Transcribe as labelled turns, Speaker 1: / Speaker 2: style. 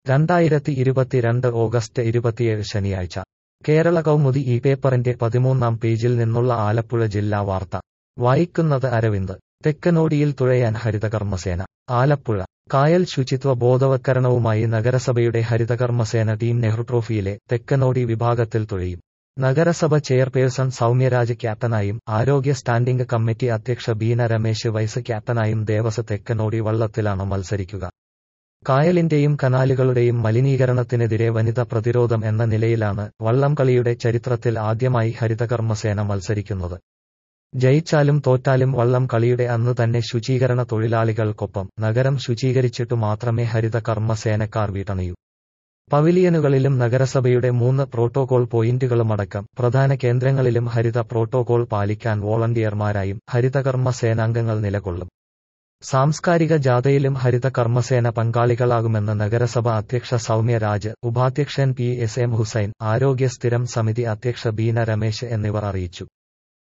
Speaker 1: രണ്ടായിരത്തി ഇരുപത്തിരണ്ട് ഓഗസ്റ്റ് ഇരുപത്തിയേഴ് ശനിയാഴ്ച കേരള കൗമുദി ഈ പേപ്പറിന്റെ പതിമൂന്നാം പേജിൽ നിന്നുള്ള ആലപ്പുഴ ജില്ലാ വാർത്ത വായിക്കുന്നത് അരവിന്ദ് തെക്കനോടിയിൽ തുഴയാൻ ഹരിതകർമ്മസേന ആലപ്പുഴ കായൽ ശുചിത്വ ബോധവത്കരണവുമായി നഗരസഭയുടെ ഹരിതകർമ്മസേന ടീം നെഹ്റു ട്രോഫിയിലെ തെക്കനോടി വിഭാഗത്തിൽ തുഴയും നഗരസഭ ചെയർപേഴ്സൺ സൗമ്യരാജ് ക്യാപ്റ്റനായും ആരോഗ്യ സ്റ്റാൻഡിംഗ് കമ്മിറ്റി അധ്യക്ഷ ബീന രമേശ് വൈസ് ക്യാപ്റ്റനായും ദേവസ തെക്കനോടി വള്ളത്തിലാണ് മത്സരിക്കുക കായലിന്റെയും കനാലുകളുടെയും മലിനീകരണത്തിനെതിരെ വനിത പ്രതിരോധം എന്ന നിലയിലാണ് വള്ളംകളിയുടെ ചരിത്രത്തിൽ ആദ്യമായി ഹരിതകർമ്മസേന മത്സരിക്കുന്നത് ജയിച്ചാലും തോറ്റാലും വള്ളം കളിയുടെ അന്ന് തന്നെ ശുചീകരണ തൊഴിലാളികൾക്കൊപ്പം നഗരം ശുചീകരിച്ചിട്ടു മാത്രമേ ഹരിത കർമ്മസേനക്കാർ വീട്ടണയൂ പവിലിയനുകളിലും നഗരസഭയുടെ മൂന്ന് പ്രോട്ടോകോൾ പോയിന്റുകളുമടക്കം പ്രധാന കേന്ദ്രങ്ങളിലും ഹരിത പ്രോട്ടോകോൾ പാലിക്കാൻ വോളണ്ടിയർമാരായും ഹരിതകർമ്മ സേനാംഗങ്ങൾ നിലകൊള്ളും സാംസ്കാരിക ജാഥയിലും ഹരിത കർമ്മസേന പങ്കാളികളാകുമെന്ന് നഗരസഭ അധ്യക്ഷ സൗമ്യ രാജ് ഉപാധ്യക്ഷൻ പി എസ് എം ഹുസൈൻ ആരോഗ്യ സ്ഥിരം സമിതി അധ്യക്ഷ ബീന രമേശ് എന്നിവർ അറിയിച്ചു